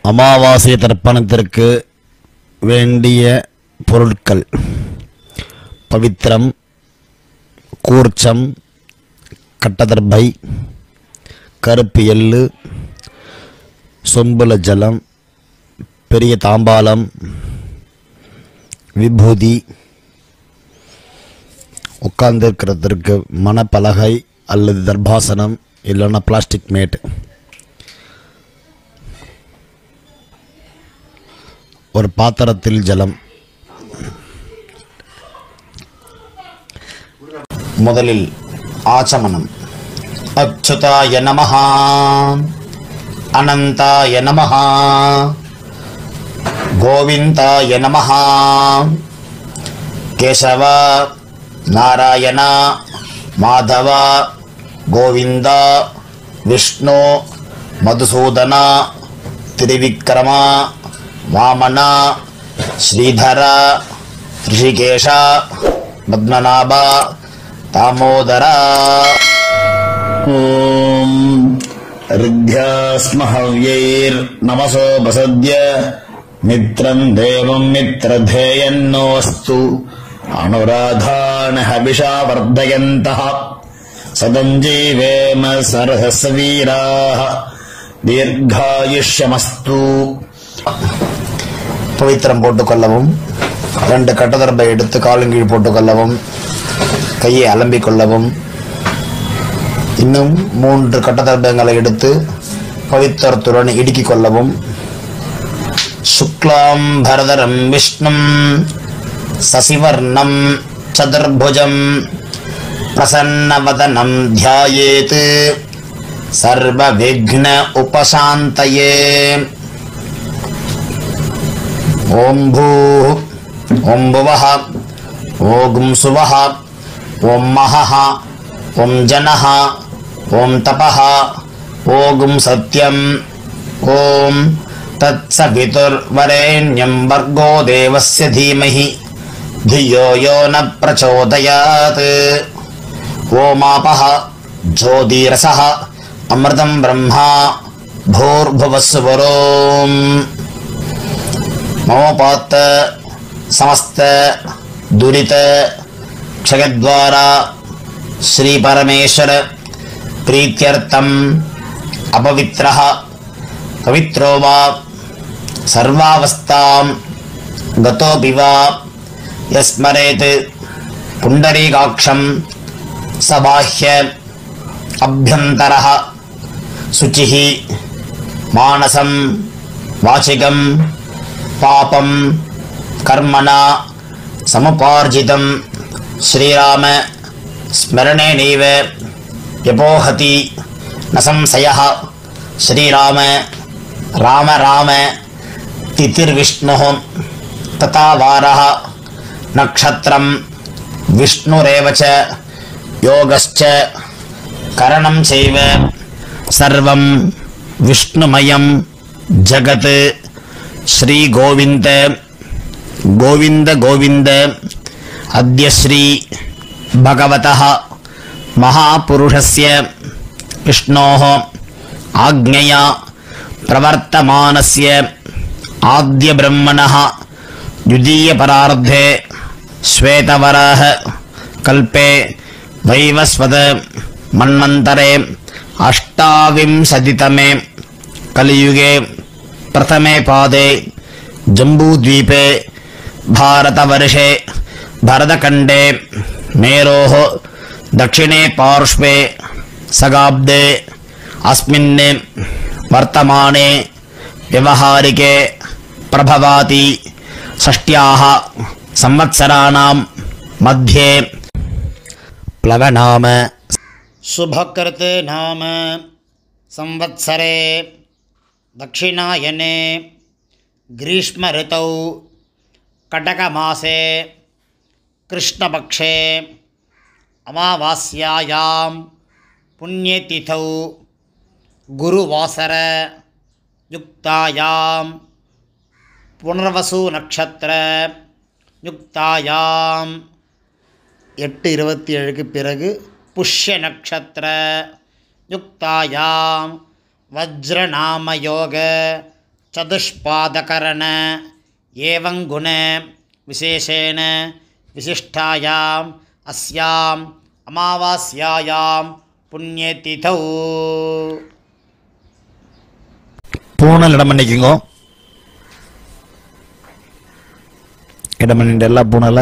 அமாவாசை தர்ப்பணத்திற்கு வேண்டிய பொருட்கள் பவித்திரம் கூர்ச்சம் கட்டதர்பை கருப்பு எள்ளு சொம்புல ஜலம் பெரிய தாம்பாலம் விபூதி உட்கார்ந்துருக்கிறதுக்கு மணப்பலகை அல்லது தர்பாசனம் இல்லைன்னா பிளாஸ்டிக் மேட் ஒரு பாத்திரத்தில் ஜலம் முதலில் ஆச்சமனம் அச்சுதாய நமஹ அனந்தாய நமஹ கோவிந்தாய நமஹ கேசவ நாராயண மாதவ கோவிந்த விஷ்ணு மதுசூதன திரிவிக்ரம வாமன ஸ்ரீதர ரிஷிகேஷ பத்மநாப தாமோதர ஓம் ऋद्ध्यास्महव्यैर्नमसो वसद्य मित्रम् देवम् मित्रधेयन्नोऽस्तु अनुराधान् हविषा वर्धयन्तः सदञ्जीवेम सरहसवीराः தீர்காயுஷ்யமஸ்து பவித்திரம் போட்டுக்கொள்ளவும் ரெண்டு கட்டதரப்பை எடுத்து காலுங்கீழ் போட்டுக்கொள்ளவும் கையை அலம்பிக் கொள்ளவும் இன்னும் மூன்று கட்டதர்பங்களை எடுத்து பவித்திரத்துடன் இடுக்கிக் கொள்ளவும் சுக்லாம் பரதரம் விஷ்ணும் சசிவர்ணம் சதுர்புஜம் பிரசன்னவதனம் தியாயேத் சர்வவிக்ன உபசாந்தயே ஓம் பூ ஓம் புவः ஓம் சுவः ஓம் மகः ஓம் ஜனः ஓம் தபः ஓம் சத்யம் ஓம் तत्सवितुर्वरेण्यं वर्गो देवस्य धीमहि धियो यो न प्रचोदयात् ओमापः ज्योतिरसः अमृतं ब्रह्मा भूर्भुवस्वरोम् ममोपात्त समस्त दुरित क्षयद्वारा श्रीपरमेश्वर प्रीत्यर्थम् अपवित्रः पवित्रो वा सर्वावस्थां गतोऽपि वा यस्मरेत् पुण्डरीकाक्षं स बाह्य अभ्यन्तरः शुचिः मानसं वाचिकं पापं कर्मणा समुपार्जितं श्रीराम स्मरणेनैव व्यपोहति न संशयः श्रीराम राम राम तिथिर्विष्णुः तथा वारः नक्षत्रं विष्णुरेव च योगश्च करणं चैव सर्वं विष्णुमयं जगत् श्रीगोविन्द गोविन्द गोविन्द अद्य श्री भगवतः महापुरुषस्य विष्णोः आज्ञया प्रवर्तमानस्य आद्यब्रह्मणः द्वितीयपरार्धे श्वेतवराह कल्पे वैवस्वत मन्वन्तरे अष्टाविंशतितमे कलियुगे प्रथमे पादे जम्बूद्वीपे भारतवर्षे भरतखण्डे मेरोः दक्षिणे पार्श्वे सगाब्दे अस्मिन् वर्तमाने व्यवहारिके प्रभवाति षष्ट्याः संवत्सराणां मध्ये प्लवनाम शुभकृत् नाम संवत्सरे दक्षिणायने ग्रीष्मऋतौ कटकमासे कृष्णपक्षे अमावास्यायां पुण्यतिथौ गुरुवासर युक्तायां புனர்வசு நட்சத்திர யுக்தாயாம் எட்டு இருபத்தி ஏழுக்கு பிறகு புஷ்ய நட்சத்திர யுக்தாயாம் வஜ்ரநாம யோக चतुष्पादकरण एवं गुण विशेषेण विशिष्टायाम् अस्याम् अमावास्यायां पुण्यतिथौ பூனல் இடம் பண்ணிக்கோங்க இடம் பண்ணிட்டு எல்லா பூனல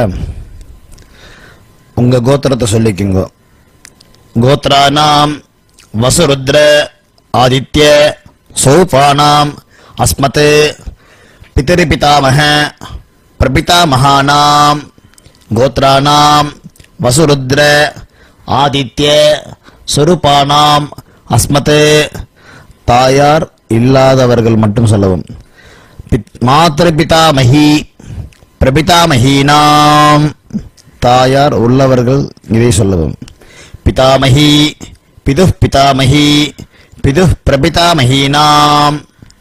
உங்க கோத்திரத்தை சொல்லிக்கோங்க கோத்ரானாம் வசுருத்ர ஆதித்ய சௌபானாம் அஸ்மத் பிதரிபிதாமக பிரபிதாமகானாம் கோத்ரானாம் வசுருத்ர ஆதித்ய சொருபானாம் அஸ்மத் தாயார் இல்லாதவர்கள் மட்டும் சொல்லவும் பித்- மாத்ருபிதாமகி பிரபிதாமகீனாம் தாயார் உள்ளவர்கள் இதை சொல்லவும் பிதாமகி பிது பிதாமகி பிது பிரபிதாமகீனாம்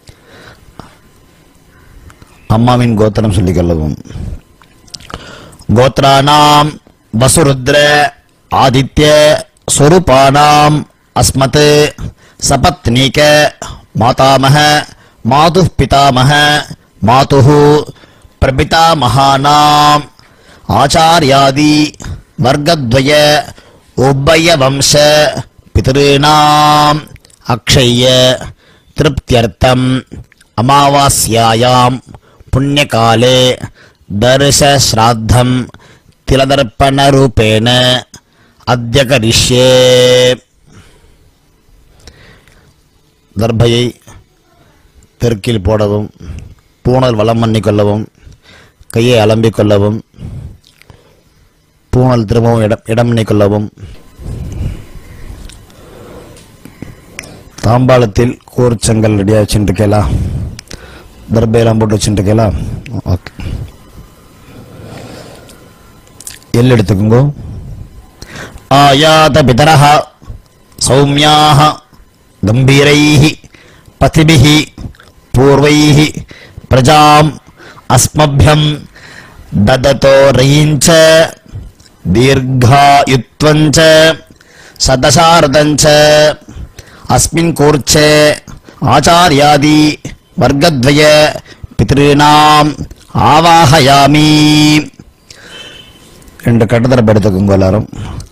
அம்மாவின் கோத்திரம் சொல்லிக் கொள்ளவும் கோத்ரானாம் வசுருத்ர ஆதித்ய ஸ்வரூபானாம் அஸ்மத் சபத்னீக மாதாமக மாது பிதாமக மாதுः பிரபிதாமகானாம் ஆச்சாரியாதி வர்க்கத்வய உபயவம்ச பிதॄணாம் அக்ஷய திருப்தியர்த்தம் அமாவாஸ்யாயாம் புண்ணியகாலே தர்சஸ்ராத்தம் திலதர்ப்பணரூபேண அத்ய கரிஷ்யே தர்பையை தெற்கில் போடவும் பூணல் வலம் பண்ணி கொள்ளவும் கையை அலம்பிக் கொள்ளவும் பூணல் திரும்பவும் இடம் இடம் பண்ணி கொள்ளவும் தாம்பாளத்தில் கூர்ச்சங்கள் ரெடியாக வச்சுருக்கேலா தர்பையெல்லாம் போட்டு வச்சுருக்கேலா ஓகே எல் எடுத்துக்கோங்க ஆயாத பிதரः சௌமியாக கம்பீரைः பதிபிः பூர்வைः பிரஜாம் அஸ்மभ्यं ददतो रयिञ्च दीर्घायुत्वञ्च सदशार्दञ्च अस्मिन् कूर्चे आचार्यादि वर्गद्वय पितॄणाम् ஆவாகயாமி ரெண்டு கட்டுத்தரப்பு எடுத்துக்கோங்க எல்லாரும்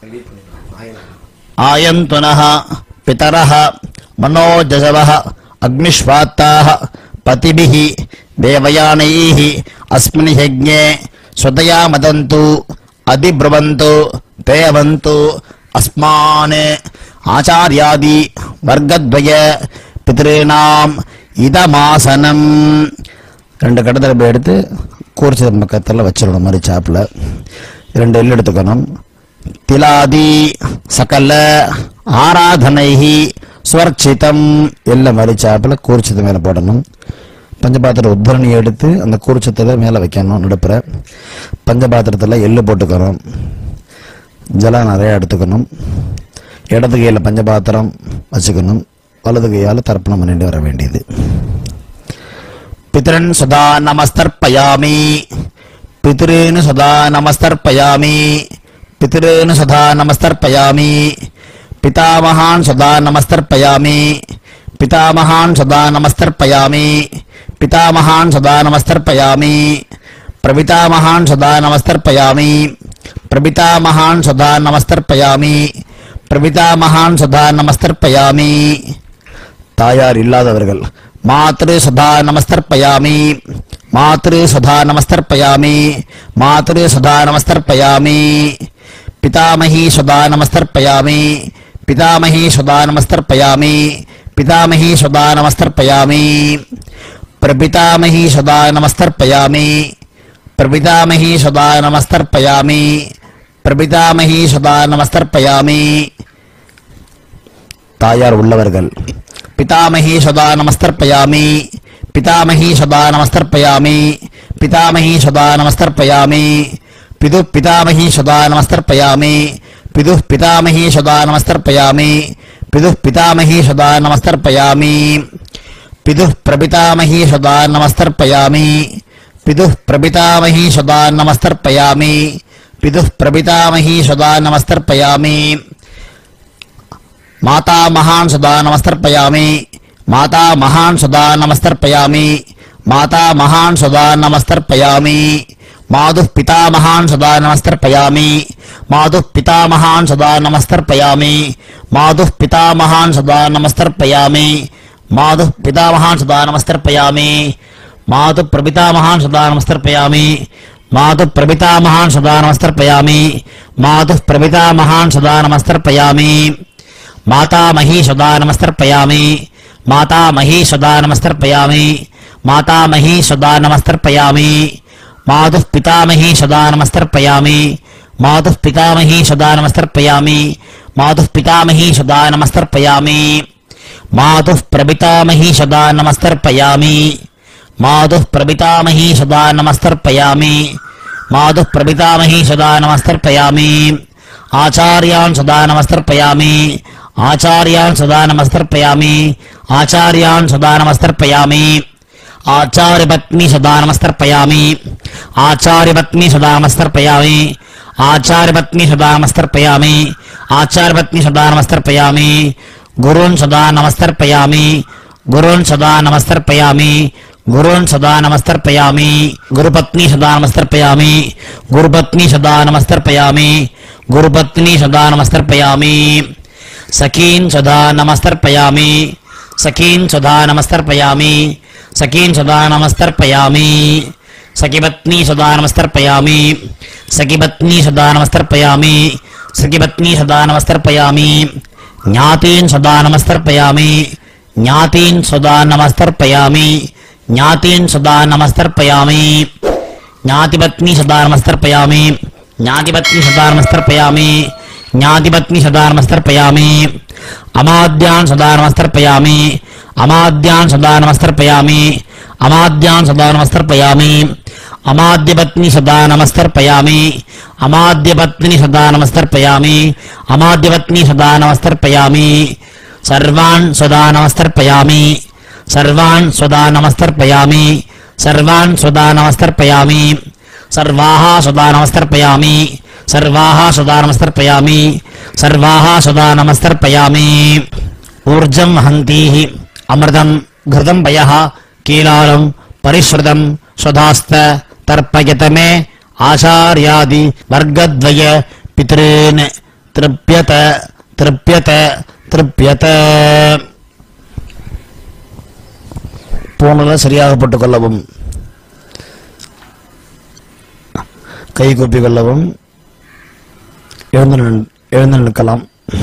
ஆயந்துனः பிதரः மனோஜசவः அக்னிஷ்வாத்தாः பதிபிः தேவயானைः அஸ்மின் யஜ்ஞே ஸ்வதயா மதந்து அதிப்ருவந்து தேவந்து அஸ்மான் ஆச்சாரியாதி வர்க்கத்வய பிதॄணாம் இதமாசனம் ரெண்டு கட்டத்தரப்பு எடுத்து கூர்ச்சதன் பக்கத்தில் வச்சிடணும் மாதிரி சாப்பில் ரெண்டு எள்ளு எடுத்துக்கணும் திலாதி சகல ஆராதனைஹி ஸ்வர்ச்சிதம் எல்லாம் மாதிரி சாப்பில் கூர்ச்சது மேலே போடணும் பஞ்சபாத்திர உத்தரணி எடுத்து அந்த கூர்ச்சத்தில் மேலே வைக்கணும் நடுப்புற பஞ்சபாத்திரத்தில் எள்ளு போட்டுக்கணும் ஜலம் நிறையா எடுத்துக்கணும் இடது கையில் பஞ்சபாத்திரம் வச்சுக்கணும் வலது கையால் தர்ப்பணம் பண்ணிட்டு வர வேண்டியது பித்ரன் சதா நமஸ்தர்ப்பயாமி பித்ருன்னு சதா நமஸ்தர்ப்பயாமி பித்ருன்னு சதா நமஸ்தர்ப்பயாமி பிதாமகான் சதா நமஸ்தர்ப்பயாமி பிதாமகான் சதா நமஸ்தர்ப்பயாமி பிதாமகான் சதா நமஸ்தர்ப்பயாமி பிரபிதாமகான் சதா நமஸ்தர்ப்பயாமி பிரபிதாமகான் சதா நமஸ்தர்ப்பயாமி பிரபிதாமகான் சதா நமஸ்தர்ப்பயாமி தாயார் இல்லாதவர்கள் மாத்ரு சதா நமஸ்தர்ப்பயாமி மாத்ரு சதா நமஸ்தர்ப்பயாமி மாத்ரு சதா நமஸ்தர்ப்பயாமி பிதாமகி சதா நமஸ்தர்ப்பயாமி பிதாமகி சதா நமஸ்தர்ப்பயாமி பிதாமகி சதா நமஸ்தர்ப்பயாமி பிரபிதாமகி சதா நமஸ்தர்ப்பயாமி பிரபிதாமகி சதா நமஸ்தர்ப்பயாமி பிரபிதாமகி சதா நமஸ்தர்ப்பயாமி தாயார் உள்ளவர்கள் பிதாமகி சதா நமஸ்தர்ப்பயாமி பிதாமகி சதா நமஸ்தர்ப்பயாமி பிதாமகி சதா நமஸ்தர்ப்பயாமி பிது பிதாமகி சதா நமஸ்தர்ப்பயாமி பிது பிதாமகி சதா நமஸ்தர்ப்பயாமி பிது பிதாமகி சதா நமஸ்தர்ப்பயாமி பிது பிரபிதாமகி சதா நமஸ்தர்ப்பயாமி பிது பிரபிதாமகி சதா நமஸ்தர்ப்பயாமி பிது பிரபிதாமகி சதா நமஸ்தர்ப்பயாமி मातामहान् सदा नमस्तर्पयामि माता महान् सुधा नमस्तर्पयामि माता महान् सुधा नमस्तर्पयामि मातुः पिता महान् सुधा नमस्तर्पयामि मातुः पिता महान् सुधा नमस्तर्पयामि मातुः पिता महान् सुधा नमस्तर्पयामि मातुः पिता महान् सुधा नमस्तर्पयामि मातुः प्रपिता महान् सुधा नमस्तर्पयामि मातुः प्रपिता महान् सुधा नमस्तर्पयामि मातुः प्रपिता महान् सुधा नमस्तर्पयामि माता मही सुधा नमस्तर्पयामि माता मही सुधा नमस्तर्पयामि माता मही सुधा नमस्तर्पयामि मातुः पितामही सुधा नमस्तर्पयामि मातुः पितामही सुधा नमस्तर्पयामि मातुः पितामही सुधा नमस्तर्पयामि मातुः प्रपितामही सुधा नमस्तर्पयामि मातुः प्रपितामही सुधा नमस्तर्पयामि मातुः प्रपितामही सुधा नमस्तर्पयामि आचार्यान् सदा नमस्तर्पयामि आचार्यान् सदा नमस्तर्पयामि आचार्यान् सदा नमस्तर्पयामि आचार्यपत्नी सदा नमस्तर्पयामि आचार्यपत्नी सदा नमस्तर्पयामि आचार्यपत्नी सदा नमस्तर्पयामि आचार्यपत्नी सदा नमस्तर्पयामि गुरून् सदा नमस्तर्पयामि गुरून् सदा नमस्तर्पयामि गुरून् सदा नमस्तर्पयामि गुरुपत्नी सदा नमस्तर्पयामि गुरुपत्नी सदा नमस्तर्पयामि गुरुपत्नी सदा नमस्तर्पयामि सखीन् सदा नमस्तर्पयामि सखीन् सदा नमस्तर्पयामि सखीन् सदा नमस्तर्पयामि सखिपत्नी सदा नमस्तर्पयामि सखिपत्नी सदा नमस्तर्पयामि सखिपत्नी सदा नमस्तर्पयामि ज्ञातीन् सदा नमस्तर्पयामि ज्ञातीन् सदा नमस्तर्पयामि ज्ञातीन् सदा नमस्तर्पयामि ज्ञातिपत्नी सदा नमस्तर्पयामि ज्ञातिपत्नी सदा नमस्तर्पयामि ज्ञातिपत्नी सदा नमस्तर्पयामि अमाद्यान् सदा नमस्तर्पयामि अमाद्यान् सदा नमस्तर्पयामि अमाद्यान् सदा नमस्तर्पयामि अमाद्यपत्नी सदा नमस्तर्पयामि अमाद्यपत्नी सदा नमस्तर्पयामि अमाद्यपत्नी सदा नमस्तर्पयामि सर्वान् सदा नमस्तर्पयामि सर्वान् सदा नमस्तर्पयामि सर्वान् सदा नमस्तर्पयामि सर्वाः सदा नमस्तर्पयामि सर्वाः सदा नमस्तर्पयामि सर्वाः सदा नमस्तर्पयामि ऊर्जं हन्तीः अमृतं घृतं पयः कीलालं परिश्रुतं स्वधास्त तर्पयत मे आचार्यादि वर्गद्वय पितॄन् तृप्यत तृप्यत तृप्यत பூணலை சரியாக போட்டுக் கொள்ளவும் கை கூப்பி கொள்ளவும் எழுந்து நின்- எழுந்து நிற்கலாம்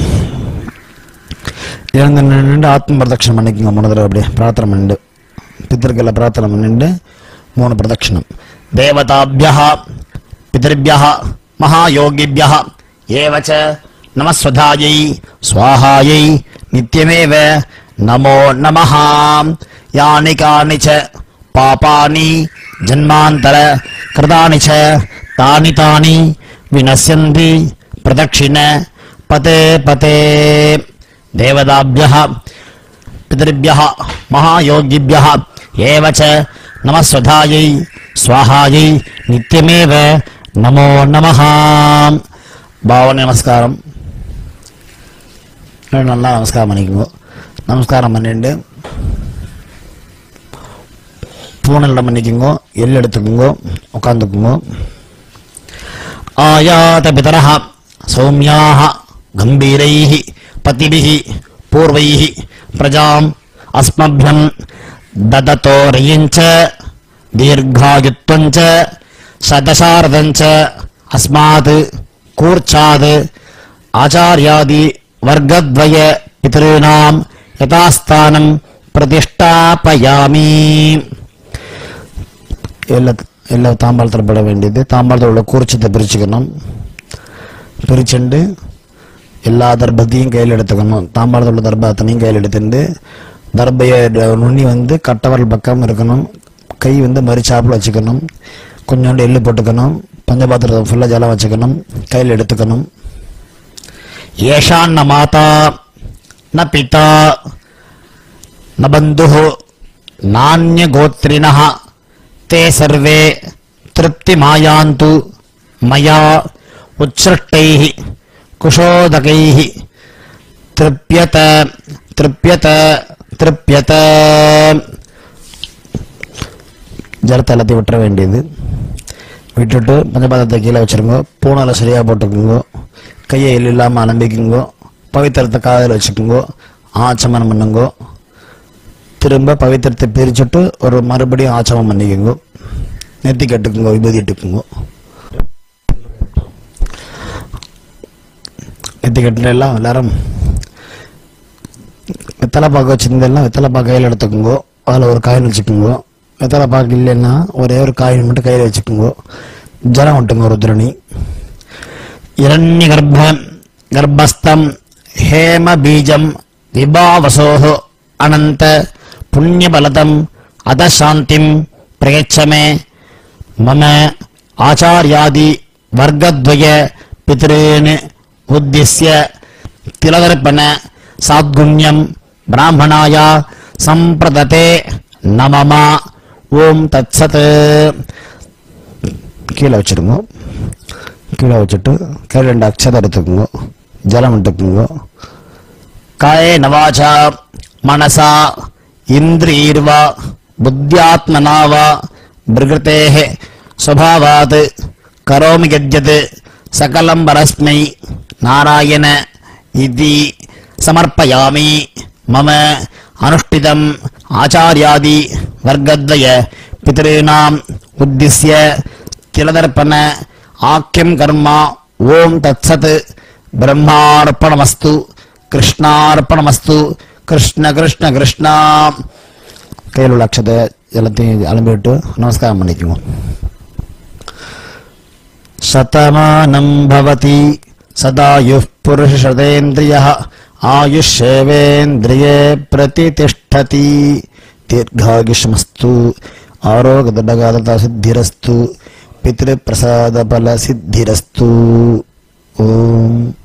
எழுந்து நின்று ஆத்ம பிரதட்சணம் பண்ணிக்கோங்க மூணு தடவை அப்படியே பிரார்த்தனை பண்ணிட்டு பித்தர்களை பிரார்த்தனை பண்ணிட்டு மூணு பிரதட்சணம் தேவதாபியா பிதர்பியா மகாயோகிபியா ஏவச்ச நமஸ்வதாயை ஸ்வாஹாயை நித்யமேவ நமோ நமः யானி கானி ச பாபானி ஜன்மாந்தர கிருதானி ச தானி தானி வினश्यन्ति பிரதட்சிண பதே பதே தேவதாபியः पितृभ्यः महायोगिभ्यः एव च नमस्वधायै स्वाहायै नित्यमेव नमो नमः பாவனை நமஸ்காரம் நல்லா நமஸ்காரம் பண்ணிக்கோங்க நமஸ்காரம் பண்ணிட்டு பூனலிடம் பண்ணிக்கோங்க எள் எடுத்துக்கோங்க உட்காந்துக்குங்க आयात पितरः सौम्याः गम्भीरैः पतिभिः पूर्वैः प्रजाम् अस्मभ्यम् ददतो रयिञ्च दीर्घायुत्वम् च शतशारदम् च अस्मात् कूर्चात् आचार्यादि वर्गद्वय पितॄणाम् यथास्थानम् प्रतिष्ठापयामि எல்லா எல்லா தாம்பாளத்தில் போட வேண்டியது தாம்பாளத்தில் உள்ள குறிச்சத்தை பிரிச்சுக்கணும் பிரிச்சுண்டு எல்லா தர்பத்தையும் கையில் எடுத்துக்கணும் தாம்பாளத்தில் உள்ள தர்பத்தையும் கையில் எடுத்துட்டு தர்பைய நுண்ணி வந்து கட்டவரல் பக்கம் இருக்கணும் கை வந்து மறிச்சாப்பில் வச்சுக்கணும் கொஞ்சோண்டு எள்ளு போட்டுக்கணும் பஞ்சபாத்திரத்தை ஃபுல்லாக ஜலம் வச்சுக்கணும் கையில் எடுத்துக்கணும் ஏஷான் ந மாதா ந பிதா न बन्धुः नान्यगोत्रिणः ते सर्वे तृप्तिमायान्तु मया उच्छृष्टैः कुशोदकैः तृप्यत तृप्यत திருப்பியத ஜலத்தை எல்லாத்தையும் விட்டுற வேண்டியது விட்டுட்டு பஞ்சபாதத்தை கீழே வச்சிருங்க பூனால சரியாக போட்டுக்குங்க கையை எள்ளு இல்லாமல் அலம்பிக்குங்கோ பவித்திரத்தை காதில் வச்சுக்குங்கோ ஆச்சமனம் பண்ணுங்கோ திரும்ப பவித்திரத்தை பிரிச்சுட்டு ஒரு மறுபடியும் ஆச்சமம் பண்ணிக்கோங்க நெத்தி கட்டுக்குங்கோ விபூதி இட்டுக்குங்கோ நெத்தி கட்டுல எல்லாம் எல்லாரும் வெத்தலை பாக்கு வச்சிருந்தெல்லாம் வெத்தலை பாக்கு கையில் எடுத்துக்குங்கோ அதில் ஒரு காயின் வச்சுக்குங்கோ வெத்தலை பாக்கு இல்லைன்னா ஒரே ஒரு காயின் மட்டும் கையில் வச்சுக்குங்கோ ஜலம் விட்டுங்க ருத்ரணி இரண்ய கர்ப்ப கர்ப்பஸ்தம் ஹேம பீஜம் விபாவசோஹ அனந்த புண்ணியபலதம் அத சாந்திம் பிரயச்சமே மம ஆச்சாரியாதி வர்க்கத்வய பித்ரேன் உத்திஸ்ய திலதர்ப்பண சாத்குண்யம் பிராமணாய சம்பிரததே நமமா ஓம் தத்சத் கீழே வச்சிருங்க கீழே வச்சுட்டு கீழே ரெண்டு அக்ஷதை எடுத்துக்கோங்க ஜலம் எடுத்துக்கோங்க காயே நவாச்சா மனசா இந்திரியர்வா புத்தியாத்மனா வா பிரகிருத்தேः स्वभावात् करोमि यद्यत् सकलं परस्मै नारायण इति समर्पयामि मम अनुष्ठितम् आचार्यादि वर्गद्वय पितॄणाम् उद्दिश्य तिलदर्पण आख्यं कर्म ॐ तत्सत् ब्रह्मार्पणमस्तु कृष्णार्पणमस्तु कृष्ण कृष्ण कृष्ण கையில் உள்ள அக்ஷதை எல்லாத்தையும் அலம்பிவிட்டு நமஸ்காரம் பண்ணிக்குவோம் சதமானம் பவதி சதாயுः புருஷதேந்திரியः ஆயுஷேவேந்திரியே பிரதிதிஷ்டதி தீர்காயுஷ்மஸ்து ஆரோகதடகாததா சித்திரஸ்து பித்ருப்பிரசாதபல சித்திரஸ்து ஓம்